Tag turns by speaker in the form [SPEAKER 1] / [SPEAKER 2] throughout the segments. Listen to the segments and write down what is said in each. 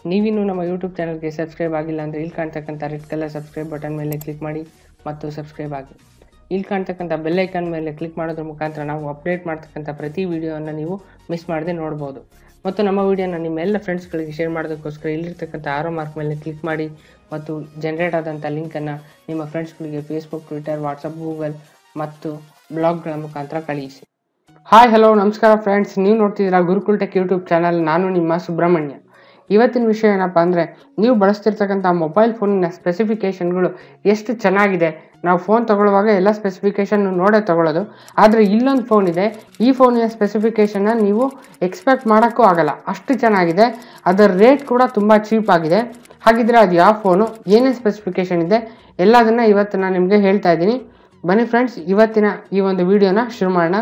[SPEAKER 1] ನೀವಿನ್ನೂ ನಮ್ಮ ಯೂಟ್ಯೂಬ್ ಚಾನಲ್ಗೆ ಸಬ್ಸ್ಕ್ರೈಬ್ ಆಗಿಲ್ಲ ಅಂದರೆ ಇಲ್ಲಿ ಕಾಣ್ತಕ್ಕಂಥ ರೆಡ್ ಕಲರ್ ಸಬ್ಸ್ಕ್ರೈಬ್ ಬಟನ್ ಮೇಲೆ ಕ್ಲಿಕ್ ಮಾಡಿ ಮತ್ತು ಸಬ್ಸ್ಕ್ರೈಬ್ ಆಗಿ ಇಲ್ಲಿ ಕಾಣ್ತಕ್ಕಂಥ ಬೆಲ್ ಐಕಾನ್ ಮೇಲೆ ಕ್ಲಿಕ್ ಮಾಡೋದ್ರ ಮುಖಾಂತರ ನಾವು ಅಪ್ಡೇಟ್ ಮಾಡ್ತಕ್ಕಂಥ ಪ್ರತಿ ವಿಡಿಯೋವನ್ನು ನೀವು ಮಿಸ್ ಮಾಡದೆ ನೋಡ್ಬೋದು ಮತ್ತು ನಮ್ಮ ವಿಡಿಯೋನ ನಿಮ್ಮೆಲ್ಲ ಫ್ರೆಂಡ್ಸ್ಗಳಿಗೆ ಶೇರ್ ಮಾಡೋದಕ್ಕೋಸ್ಕರ ಇಲ್ಲಿರ್ತಕ್ಕಂಥ ಆರೋ ಮಾರ್ಕ್ ಮೇಲೆ ಕ್ಲಿಕ್ ಮಾಡಿ ಮತ್ತು ಜನರೇಟ್ ಆದಂಥ ಲಿಂಕನ್ನು ನಿಮ್ಮ ಫ್ರೆಂಡ್ಸ್ಗಳಿಗೆ ಫೇಸ್ಬುಕ್ ಟ್ವಿಟರ್ ವಾಟ್ಸಪ್ ಗೂಗಲ್ ಮತ್ತು ಬ್ಲಾಗ್ಗಳ ಮುಖಾಂತರ ಕಳುಹಿಸಿ ಹಾಯ್ ಹಲೋ ನಮಸ್ಕಾರ ಫ್ರೆಂಡ್ಸ್ ನೀವು ನೋಡ್ತಿದ್ದೀರಾ ಗುರುಕುಲ್ ಟೆಕ್ ಯೂಟ್ಯೂಬ್ ಚಾನಲ್ ನಾನು ನಿಮ್ಮ ಸುಬ್ರಹ್ಮಣ್ಯ ಇವತ್ತಿನ ವಿಷಯ ಏನಪ್ಪ ಅಂದರೆ ನೀವು ಬಳಸ್ತಿರ್ತಕ್ಕಂಥ ಮೊಬೈಲ್ ಫೋನಿನ ಸ್ಪೆಸಿಫಿಕೇಷನ್ಗಳು ಎಷ್ಟು ಚೆನ್ನಾಗಿದೆ ನಾವು ಫೋನ್ ತಗೊಳ್ಳುವಾಗ ಎಲ್ಲ ಸ್ಪೆಸಿಫಿಕೇಷನ್ ನೋಡೇ ತಗೊಳ್ಳೋದು ಆದರೆ ಇಲ್ಲೊಂದು ಫೋನ್ ಇದೆ ಈ ಫೋನಿನ ಸ್ಪೆಸಿಫಿಕೇಷನ್ನ ನೀವು ಎಕ್ಸ್ಪೆಕ್ಟ್ ಮಾಡೋಕ್ಕೂ ಆಗಲ್ಲ ಅಷ್ಟು ಚೆನ್ನಾಗಿದೆ ಅದರ ರೇಟ್ ಕೂಡ ತುಂಬ ಚೀಪ್ ಆಗಿದೆ ಹಾಗಿದ್ರೆ ಅದು ಯಾವ ಫೋನು ಏನೇನು ಸ್ಪೆಸಿಫಿಕೇಷನ್ ಇದೆ ಎಲ್ಲದನ್ನು ಇವತ್ತು ನಾನು ನಿಮಗೆ ಹೇಳ್ತಾ ಇದ್ದೀನಿ ಬನ್ನಿ ಫ್ರೆಂಡ್ಸ್ ಇವತ್ತಿನ ಈ ಒಂದು ವಿಡಿಯೋನ ಶುರು ಮಾಡೋಣ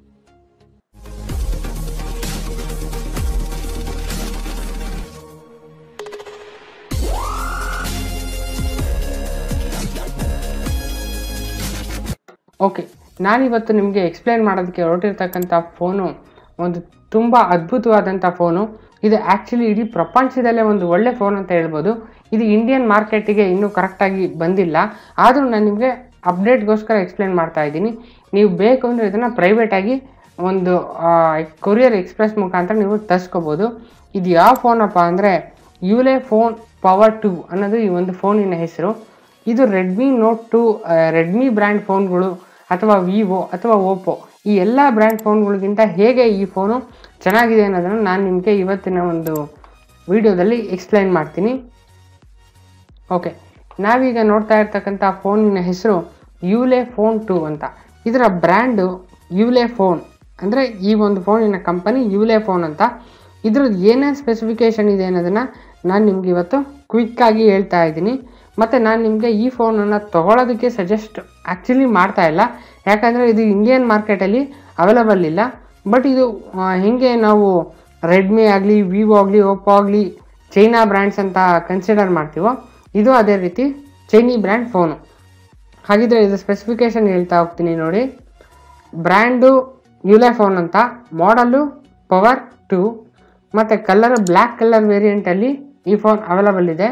[SPEAKER 1] ಓಕೆ ನಾನಿವತ್ತು ನಿಮಗೆ ಎಕ್ಸ್ಪ್ಲೈನ್ ಮಾಡೋದಕ್ಕೆ ಹೊರಟಿರ್ತಕ್ಕಂಥ ಫೋನು ಒಂದು ತುಂಬ ಅದ್ಭುತವಾದಂಥ ಫೋನು ಇದು ಆ್ಯಕ್ಚುಲಿ ಇಡೀ ಪ್ರಪಂಚದಲ್ಲೇ ಒಂದು ಒಳ್ಳೆ ಫೋನ್ ಅಂತ ಹೇಳ್ಬೋದು ಇದು ಇಂಡಿಯನ್ ಮಾರ್ಕೆಟಿಗೆ ಇನ್ನೂ ಕರೆಕ್ಟಾಗಿ ಬಂದಿಲ್ಲ ಆದರೂ ನಾನು ನಿಮಗೆ ಅಪ್ಡೇಟ್ಗೋಸ್ಕರ ಎಕ್ಸ್ಪ್ಲೈನ್ ಮಾಡ್ತಾ ಇದ್ದೀನಿ ನೀವು ಬೇಕು ಅಂದರೆ ಇದನ್ನು ಪ್ರೈವೇಟಾಗಿ ಒಂದು ಕೊರಿಯರ್ ಎಕ್ಸ್ಪ್ರೆಸ್ ಮುಖಾಂತರ ನೀವು ತರಿಸ್ಕೋಬೋದು ಇದು ಯಾವ ಫೋನಪ್ಪ ಅಂದರೆ ಯುಲೆ ಫೋನ್ ಪವರ್ ಟು ಅನ್ನೋದು ಈ ಒಂದು ಫೋನಿನ ಹೆಸರು ಇದು Redmi note two Redmi brand ಫೋನ್ಗಳು ಅಥವಾ ವಿವೋ ಅಥವಾ ಓಪೋ ಈ ಎಲ್ಲ ಬ್ರ್ಯಾಂಡ್ ಫೋನ್ಗಳಿಗಿಂತ ಹೇಗೆ ಈ ಫೋನು ಚೆನ್ನಾಗಿದೆ ಅನ್ನೋದನ್ನು ನಾನು ನಿಮಗೆ ಇವತ್ತಿನ ಒಂದು ವಿಡಿಯೋದಲ್ಲಿ ಎಕ್ಸ್ಪ್ಲೈನ್ ಮಾಡ್ತೀನಿ ಓಕೆ ನಾವೀಗ ನೋಡ್ತಾ ಇರ್ತಕ್ಕಂಥ ಫೋನಿನ ಹೆಸರು ಯುಲೆ ಫೋನ್ ಟು ಅಂತ ಇದರ ಬ್ರ್ಯಾಂಡು ಯುಲೆ ಫೋನ್ ಅಂದರೆ ಈ ಒಂದು ಫೋನಿನ ಕಂಪನಿ ಯುಲೆ ಫೋನ್ ಅಂತ ಇದ್ರದ್ದು ಏನೇನು ಸ್ಪೆಸಿಫಿಕೇಷನ್ ಇದೆ ಅನ್ನೋದನ್ನು ನಾನು ನಿಮ್ಗೆ ಇವತ್ತು ಕ್ವಿಕ್ಕಾಗಿ ಹೇಳ್ತಾ ಇದ್ದೀನಿ ಮತ್ತು ನಾನು ನಿಮಗೆ ಈ ಫೋನನ್ನು ತೊಗೊಳೋದಕ್ಕೆ ಸಜೆಸ್ಟ್ ಆ್ಯಕ್ಚುಲಿ ಮಾಡ್ತಾ ಇಲ್ಲ ಯಾಕಂದರೆ ಇದು ಇಂಡಿಯನ್ ಮಾರ್ಕೆಟಲ್ಲಿ ಅವೈಲಬಲ್ ಇಲ್ಲ ಬಟ್ ಇದು ಹೇಗೆ ನಾವು ರೆಡ್ಮಿ ಆಗಲಿ ವಿವೋ ಆಗಲಿ ಓಪೋ ಆಗಲಿ ಚೈನಾ ಬ್ರ್ಯಾಂಡ್ಸ್ ಅಂತ ಕನ್ಸಿಡರ್ ಮಾಡ್ತೀವೋ ಇದು ಅದೇ ರೀತಿ ಚೈನಿ ಬ್ರ್ಯಾಂಡ್ ಫೋನು ಹಾಗಿದ್ರೆ ಇದು ಸ್ಪೆಸಿಫಿಕೇಷನ್ ಹೇಳ್ತಾ ಹೋಗ್ತೀನಿ ನೋಡಿ ಬ್ರ್ಯಾಂಡು ಯುಲೆ ಫೋನ್ ಅಂತ ಮಾಡಲು ಪವರ್ ಟು ಮತ್ತು ಕಲರ್ ಬ್ಲ್ಯಾಕ್ ಕಲರ್ ವೇರಿಯಂಟಲ್ಲಿ ಈ ಫೋನ್ ಅವೈಲಬಲ್ ಇದೆ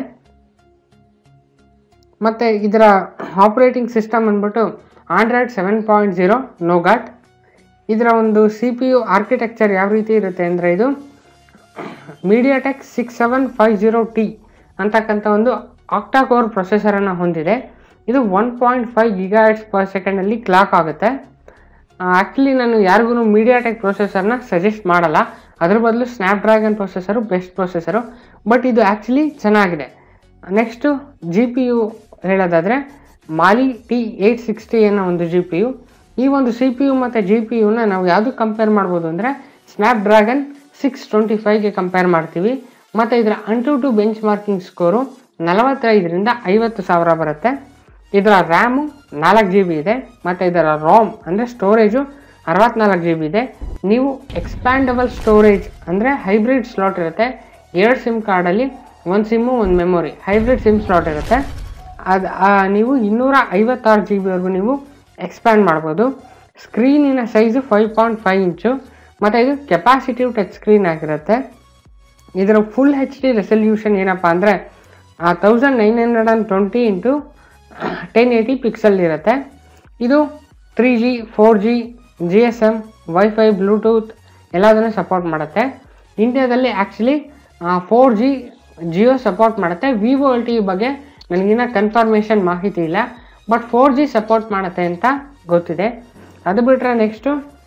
[SPEAKER 1] ಮತ್ತು ಇದರ ಆಪ್ರೇಟಿಂಗ್ ಸಿಸ್ಟಮ್ ಅಂದ್ಬಿಟ್ಟು Android seven point zero Nougat ಇದರ ಒಂದು ಸಿ ಪಿ ಯು ಆರ್ಕಿಟೆಕ್ಚರ್ ಯಾವ ರೀತಿ ಇರುತ್ತೆ ಅಂದರೆ ಇದು MediaTek six seven five zero T ಅಂತಕ್ಕಂಥ ಒಂದು ಆಕ್ಟಾಕೋರ್ ಪ್ರೊಸೆಸರನ್ನು ಹೊಂದಿದೆ ಇದು one point five gigahertz per ಸೆಕೆಂಡಲ್ಲಿ ಕ್ಲಾಕ್ ಆಗುತ್ತೆ ಆ್ಯಕ್ಚುಲಿ ನಾನು ಯಾರಿಗೂ ಮೀಡಿಯಾಟೆಕ್ ಪ್ರೊಸೆಸರ್ನ ಸಜೆಸ್ಟ್ ಮಾಡಲ್ಲ ಅದ್ರ ಬದಲು Snapdragon processor best processor but ಇದು ಆ್ಯಕ್ಚುಲಿ ಚೆನ್ನಾಗಿದೆ ನೆಕ್ಸ್ಟು ಜಿ ಪಿ ಯು ಹೇಳೋದಾದರೆ ಮಾಲಿ ಟಿ ಏಯ್ಟ್ ಸಿಕ್ಸ್ಟಿ ಅನ್ನೋ ಒಂದು ಜಿ ಪಿ ಯು ಈ ಒಂದು ಸಿ ಪಿ ಯು ಮತ್ತು ಜಿ ಪಿ ಯುನ ನಾವು ಯಾವುದಕ್ಕೆ ಕಂಪೇರ್ ಮಾಡ್ಬೋದು ಅಂದರೆ ಸ್ನ್ಯಾಪ್ಡ್ರ್ಯಾಗನ್ ಸಿಕ್ಸ್ ಟ್ವೆಂಟಿ ಫೈವ್ಗೆ ಕಂಪೇರ್ ಮಾಡ್ತೀವಿ ಮತ್ತು ಇದರ AnTuTu benchmarking score ನಲವತ್ತೈದರಿಂದ ಐವತ್ತು ಸಾವಿರ ಬರುತ್ತೆ ಇದರ ರ್ಯಾಮು ನಾಲ್ಕು ಜಿ ಬಿ ಇದೆ ಮತ್ತು ಇದರ ರೋಮ್ ಅಂದರೆ ಸ್ಟೋರೇಜು ಅರವತ್ನಾಲ್ಕು ಜಿ ಬಿ ಇದೆ ನೀವು ಎಕ್ಸ್ಪ್ಯಾಂಡಬಲ್ ಸ್ಟೋರೇಜ್ ಅಂದರೆ ಹೈಬ್ರಿಡ್ ಸ್ಲಾಟ್ ಇರುತ್ತೆ ಎರಡು ಸಿಮ್ ಕಾರ್ಡಲ್ಲಿ ಒಂದು ಸಿಮ್ಮು ಒಂದು ಮೆಮೊರಿ ಹೈಬ್ರಿಡ್ ಸಿಮ್ ಸ್ಲಾಟ್ ಇರುತ್ತೆ ಅದು ನೀವು ಇನ್ನೂರ ಐವತ್ತಾರು ಜಿ ಬಿವರೆಗೂ ನೀವು ಎಕ್ಸ್ಪ್ಯಾಂಡ್ ಮಾಡ್ಬೋದು ಸ್ಕ್ರೀನಿನ ಸೈಜು ಫೈವ್ ಪಾಯಿಂಟ್ ಫೈವ್ ಇಂಚು ಮತ್ತು ಇದು ಕೆಪಾಸಿಟಿವ್ ಟಚ್ ಸ್ಕ್ರೀನ್ ಆಗಿರುತ್ತೆ ಇದರ ಫುಲ್ ಹೆಚ್ ಡಿ ರೆಸಲ್ಯೂಷನ್ ಏನಪ್ಪ ಅಂದರೆ thousand nine hundred and twenty into ten eighty pixel ಇರುತ್ತೆ ಇದು three G four G G S M wifi bluetooth ಎಲ್ಲದನ್ನು ಸಪೋರ್ಟ್ ಮಾಡುತ್ತೆ ಇಂಡಿಯಾದಲ್ಲಿ actually four G Jio support ಮಾಡುತ್ತೆ ವಿವೋ ಎಲ್ ಟಿ ಬಗ್ಗೆ ನನಗಿನ್ನ ಕನ್ಫರ್ಮೇಷನ್ ಮಾಹಿತಿ ಇಲ್ಲ ಬಟ್ ಫೋರ್ ಜಿ ಸಪೋರ್ಟ್ ಮಾಡುತ್ತೆ ಅಂತ ಗೊತ್ತಿದೆ ಅದು ಬಿಟ್ಟರೆ ನೆಕ್ಸ್ಟು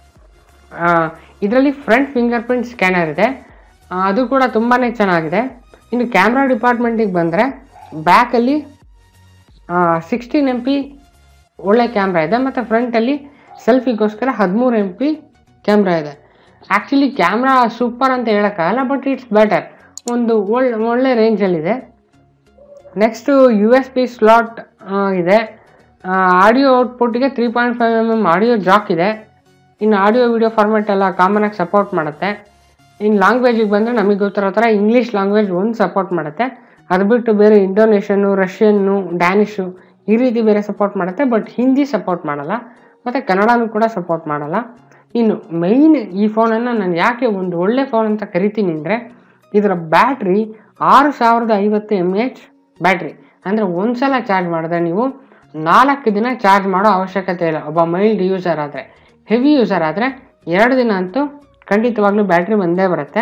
[SPEAKER 1] ಇದರಲ್ಲಿ ಫ್ರಂಟ್ ಫಿಂಗರ್ ಪ್ರಿಂಟ್ ಸ್ಕ್ಯಾನರ್ ಇದೆ ಅದು ಕೂಡ ತುಂಬಾ ಚೆನ್ನಾಗಿದೆ ಇನ್ನು ಕ್ಯಾಮ್ರಾ ಡಿಪಾರ್ಟ್ಮೆಂಟಿಗೆ ಬಂದರೆ ಬ್ಯಾಕಲ್ಲಿ ಸಿಕ್ಸ್ಟೀನ್ ಎಮ್ ಪಿ ಒಳ್ಳೆ ಕ್ಯಾಮ್ರಾ ಇದೆ ಮತ್ತು ಫ್ರಂಟಲ್ಲಿ ಸೆಲ್ಫಿಗೋಸ್ಕರ ಹದಿಮೂರು ಎಮ್ ಪಿ ಕ್ಯಾಮ್ರಾ ಇದೆ ಆ್ಯಕ್ಚುಲಿ ಕ್ಯಾಮ್ರಾ ಸೂಪರ್ ಅಂತ ಹೇಳೋಕ್ಕಾಗಲ್ಲ ಬಟ್ ಇಟ್ಸ್ ಬೆಟರ್ ಒಂದು ಒಳ್ಳೆ ಒಳ್ಳೆ ರೇಂಜಲ್ಲಿದೆ next U S B slot ಇದೆ ಆಡಿಯೋ ಔಟ್ಪುಟ್ಗೆ three point five M M audio jack ಇದೆ ಇನ್ನು ಆಡಿಯೋ ವಿಡಿಯೋ ಫಾರ್ಮೆಟ್ ಎಲ್ಲ ಕಾಮನಾಗಿ ಸಪೋರ್ಟ್ ಮಾಡುತ್ತೆ ಇನ್ನು ಲ್ಯಾಂಗ್ವೇಜಿಗೆ ಬಂದರೆ ನಮಗೆ ಗೊತ್ತಿರೋ ಥರ ಇಂಗ್ಲೀಷ್ ಲ್ಯಾಂಗ್ವೇಜ್ ಒಂದು ಸಪೋರ್ಟ್ ಮಾಡುತ್ತೆ ಅದು ಬಿಟ್ಟು ಬೇರೆ ಇಂಡೋನೇಷನ್ನು ರಷ್ಯನ್ನು ಡ್ಯಾನಿಷು ಈ ರೀತಿ ಬೇರೆ ಸಪೋರ್ಟ್ ಮಾಡುತ್ತೆ ಬಟ್ ಹಿಂದಿ ಸಪೋರ್ಟ್ ಮಾಡಲ್ಲ ಮತ್ತು ಕನ್ನಡನೂ ಕೂಡ ಸಪೋರ್ಟ್ ಮಾಡಲ್ಲ ಇನ್ನು ಮೈನ್ ಈ ಫೋನನ್ನು ನಾನು ಯಾಕೆ ಒಂದು ಒಳ್ಳೆ ಫೋನ್ ಅಂತ ಕರಿತೀನಿ ಅಂದರೆ ಇದರ ಬ್ಯಾಟ್ರಿ ಆರು ಸಾವಿರದ ಐವತ್ತು ಎಮ್ ಎಚ್ ಬ್ಯಾಟ್ರಿ ಅಂದರೆ ಒಂದ್ಸಲ ಚಾರ್ಜ್ ಮಾಡಿದ್ರೆ ನೀವು ನಾಲ್ಕು ದಿನ ಚಾರ್ಜ್ ಮಾಡೋ ಅವಶ್ಯಕತೆ ಇಲ್ಲ ಒಬ್ಬ ಮೈಲ್ಡ್ ಯೂಸರ್ ಆದರೆ ಹೆವಿ ಯೂಸರ್ ಆದರೆ ಎರಡು ದಿನ ಅಂತೂ ಖಂಡಿತವಾಗ್ಲೂ ಬ್ಯಾಟ್ರಿ ಬಂದೇ ಬರುತ್ತೆ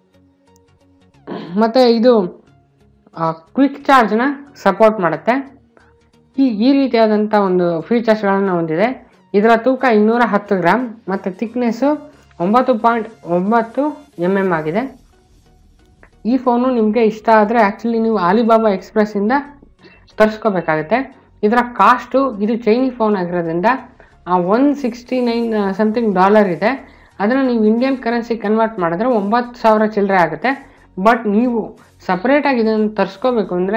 [SPEAKER 1] ಮತ್ತು ಇದು ಕ್ವಿಕ್ ಚಾರ್ಜ್ನ ಸಪೋರ್ಟ್ ಮಾಡುತ್ತೆ ಈ ಈ ರೀತಿಯಾದಂಥ ಒಂದು ಫೀಚರ್ಸ್ಗಳನ್ನು ಹೊಂದಿದೆ ಇದರ ತೂಕ ಇನ್ನೂರ ಹತ್ತು ಗ್ರಾಮ್ ಮತ್ತು ಥಿಕ್ನೆಸ್ಸು ಒಂಬತ್ತು ಪಾಯಿಂಟ್ ಒಂಬತ್ತು ಎಮ್ ಎಮ್ ಆಗಿದೆ ಈ ಫೋನು ನಿಮಗೆ ಇಷ್ಟ ಆದರೆ ಆ್ಯಕ್ಚುಲಿ ನೀವು ಆಲಿಬಾಬಾ ಎಕ್ಸ್ಪ್ರೆಸ್ಸಿಂದ ತರಿಸ್ಕೋಬೇಕಾಗತ್ತೆ ಇದರ ಕಾಸ್ಟು ಇದು ಚೈನಿ ಫೋನ್ ಆಗಿರೋದ್ರಿಂದ one sixty nine something dollar ಇದೆ ಅದನ್ನು ನೀವು ಇಂಡಿಯನ್ ಕರೆನ್ಸಿ ಕನ್ವರ್ಟ್ ಮಾಡಿದ್ರೆ ಒಂಬತ್ತು ಸಾವಿರ ಚಿಲ್ಲರೆ ಆಗುತ್ತೆ ಬಟ್ ನೀವು ಸಪ್ರೇಟಾಗಿ ಇದನ್ನು ತರಿಸ್ಕೋಬೇಕು ಅಂದರೆ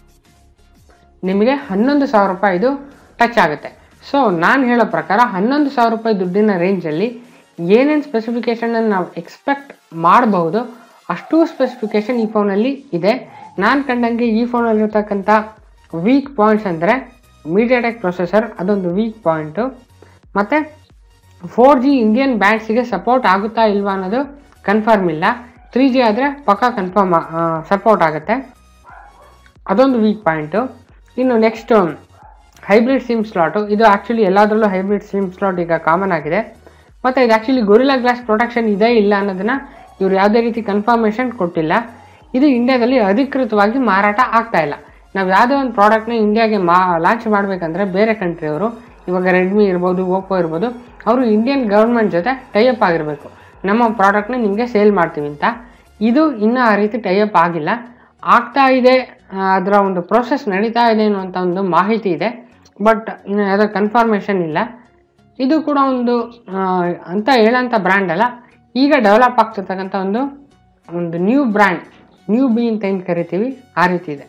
[SPEAKER 1] ನಿಮಗೆ ಹನ್ನೊಂದು ಸಾವಿರ ರೂಪಾಯಿ ಇದು ಟಚ್ ಆಗುತ್ತೆ ಸೊ ನಾನು ಹೇಳೋ ಪ್ರಕಾರ ಹನ್ನೊಂದು ಸಾವಿರ ರೂಪಾಯಿ ದುಡ್ಡಿನ ರೇಂಜಲ್ಲಿ ಏನೇನು ಸ್ಪೆಸಿಫಿಕೇಷನನ್ನು ನಾವು ಎಕ್ಸ್ಪೆಕ್ಟ್ ಮಾಡಬಹುದು ಅಷ್ಟು ಸ್ಪೆಸಿಫಿಕೇಷನ್ ಈ ಫೋನಲ್ಲಿ ಇದೆ ನಾನು ಕಂಡಂಗೆ ಈ ಫೋನಲ್ಲಿರ್ತಕ್ಕಂಥ ವೀಕ್ ಪಾಯಿಂಟ್ಸ್ ಅಂದರೆ ಮೀಡಿಯಾಟೆಕ್ ಪ್ರೊಸೆಸರ್ ಅದೊಂದು ವೀಕ್ ಪಾಯಿಂಟು ಮತ್ತು ಫೋರ್ ಜಿ ಇಂಡಿಯನ್ ಬ್ಯಾಂಡ್ಸಿಗೆ ಸಪೋರ್ಟ್ ಆಗುತ್ತಾ ಇಲ್ವಾ ಅನ್ನೋದು ಕನ್ಫರ್ಮ್ ಇಲ್ಲ ತ್ರೀ ಜಿ ಆದರೆ ಪಕ್ಕ ಕನ್ಫರ್ಮ್ ಸಪೋರ್ಟ್ ಆಗುತ್ತೆ ಅದೊಂದು ವೀಕ್ ಪಾಯಿಂಟು ಇನ್ನು ನೆಕ್ಸ್ಟ್ ಹೈಬ್ರಿಡ್ ಸಿಮ್ ಸ್ಲಾಟು ಇದು ಆ್ಯಕ್ಚುಲಿ ಎಲ್ಲದರಲ್ಲೂ ಹೈಬ್ರಿಡ್ ಸಿಮ್ ಸ್ಲಾಟ್ ಈಗ ಕಾಮನ್ ಆಗಿದೆ ಮತ್ತು ಇದು ಆ್ಯಕ್ಚುಲಿ ಗೊರಿಲ್ಲಾ ಗ್ಲಾಸ್ ಪ್ರೊಟೆಕ್ಷನ್ ಇದೆ ಇಲ್ಲ ಅನ್ನೋದನ್ನು ಇವ್ರು ಯಾವುದೇ ರೀತಿ ಕನ್ಫರ್ಮೇಷನ್ ಕೊಟ್ಟಿಲ್ಲ ಇದು ಇಂಡಿಯಾದಲ್ಲಿ ಅಧಿಕೃತವಾಗಿ ಮಾರಾಟ ಆಗ್ತಾ ಇಲ್ಲ ನಾವು ಯಾವುದೇ ಒಂದು ಪ್ರಾಡಕ್ಟ್ನ ಇಂಡಿಯಾಗೆ ಮಾ ಲಾಂಚ್ ಮಾಡಬೇಕಂದ್ರೆ ಬೇರೆ ಕಂಟ್ರಿಯವರು ಇವಾಗ ರೆಡ್ಮಿ ಇರ್ಬೋದು ಓಪ್ಪೋ ಇರ್ಬೋದು ಅವರು ಇಂಡಿಯನ್ ಗೌರ್ಮೆಂಟ್ ಜೊತೆ ಟೈಅಪ್ ಆಗಿರಬೇಕು ನಮ್ಮ ಪ್ರಾಡಕ್ಟ್ನ ನಿಮಗೆ ಸೇಲ್ ಮಾಡ್ತೀವಿ ಅಂತ ಇದು ಇನ್ನೂ ಆ ರೀತಿ ಟೈಅಪ್ ಆಗಿಲ್ಲ ಆಗ್ತಾ ಇದೆ ಆ, ಅದರ ಒಂದು ಪ್ರೋಸೆಸ್ ನಡೀತಾ ಇದೆ ಅನ್ನುವಂಥ ಒಂದು ಮಾಹಿತಿ ಇದೆ ಬಟ್ ಇನ್ನು ಯಾವುದೋ ಕನ್ಫರ್ಮೇಷನ್ ಇಲ್ಲ ಇದು ಕೂಡ ಒಂದು ಆ, ಅಂತ ಹೇಳೋಂಥ ಬ್ರ್ಯಾಂಡ್ ಅಲ್ಲ ಈಗ ಡೆವಲಪ್ ಆಗ್ತಿರ್ತಕ್ಕಂಥ ಒಂದು ಒಂದು ನ್ಯೂ ಬ್ರ್ಯಾಂಡ್ ನ್ಯೂ ಬಿ ಅಂತ ಏನು ಕರಿತೀವಿ ಆ ರೀತಿ ಇದೆ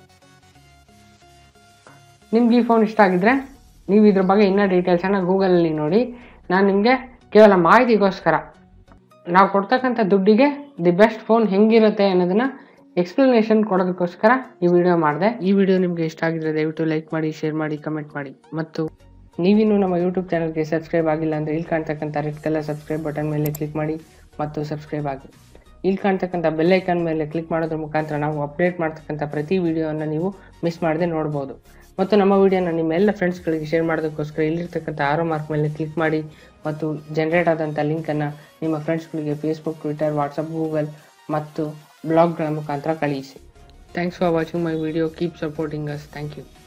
[SPEAKER 1] ನಿಮ್ಗೆ ಈ ಫೋನ್ ಇಷ್ಟ ಆಗಿದ್ರೆ ನೀವು ಇದ್ರ ಬಗ್ಗೆ ಇನ್ನೂ ಡೀಟೇಲ್ಸನ್ನು ಗೂಗಲಲ್ಲಿ ನೋಡಿ ನಾನು ನಿಮಗೆ ಕೇವಲ ಮಾಹಿತಿಗೋಸ್ಕರ ನಾವು ಕೊಡ್ತಕ್ಕಂಥ ದುಡ್ಡಿಗೆ ದಿ ಬೆಸ್ಟ್ ಫೋನ್ ಹೆಂಗಿರುತ್ತೆ ಅನ್ನೋದನ್ನ ಎಕ್ಸ್ಪ್ಲನೇಷನ್ ಕೊಡೋದಕ್ಕೋಸ್ಕರ ಈ ವಿಡಿಯೋ ಮಾಡಿದೆ ಈ ವಿಡಿಯೋ ನಿಮಗೆ ಇಷ್ಟ ಆಗಿದ್ರೆ ದಯವಿಟ್ಟು ಲೈಕ್ ಮಾಡಿ ಶೇರ್ ಮಾಡಿ ಕಮೆಂಟ್ ಮಾಡಿ ಮತ್ತು ನೀವಿನ್ನೂ ನಮ್ಮ ಯೂಟ್ಯೂಬ್ ಚಾನಲ್ಗೆ ಸಬ್ಸ್ಕ್ರೈಬ್ ಆಗಿಲ್ಲ ಅಂದರೆ ಇಲ್ಲಿ ಕಾಣ್ತಕ್ಕಂಥ ರೆಡ್ ಕಲರ್ ಸಬ್ಸ್ಕ್ರೈಬ್ ಬಟನ್ ಮೇಲೆ ಕ್ಲಿಕ್ ಮಾಡಿ ಮತ್ತು ಸಬ್ಸ್ಕ್ರೈಬ್ ಆಗಿ ಇಲ್ಲಿ ಕಾಣ್ತಕ್ಕಂಥ ಬೆಲ್ಲೈಕನ್ ಮೇಲೆ ಕ್ಲಿಕ್ ಮಾಡೋದ್ರ ಮುಖಾಂತರ ನಾವು ಅಪ್ಡೇಟ್ ಮಾಡ್ತಕ್ಕಂಥ ಪ್ರತಿ ವಿಡಿಯೋವನ್ನು ನೀವು ಮಿಸ್ ಮಾಡದೆ ನೋಡ್ಬೋದು ಮತ್ತು ನಮ್ಮ ವಿಡಿಯೋನ ನಿಮ್ಮ ಎಲ್ಲ ಫ್ರೆಂಡ್ಸ್ಗಳಿಗೆ ಶೇರ್ ಮಾಡೋದಕ್ಕೋಸ್ಕರ ಇಲ್ಲಿರ್ತಕ್ಕಂಥ ಆರೋ ಮಾರ್ಕ್ ಮೇಲೆ ಕ್ಲಿಕ್ ಮಾಡಿ ಮತ್ತು ಜನರೇಟ್ ಆದಂಥ ಲಿಂಕನ್ನು ನಿಮ್ಮ ಫ್ರೆಂಡ್ಸ್ಗಳಿಗೆ ಫೇಸ್ಬುಕ್ ಟ್ವಿಟರ್ ವಾಟ್ಸಪ್ ಗೂಗಲ್ ಮತ್ತು ಬ್ಲಾಗ್ಗಳ ಮುಖಾಂತರ ಕಳುಹಿಸಿ thanks for watching my video keep supporting us thank you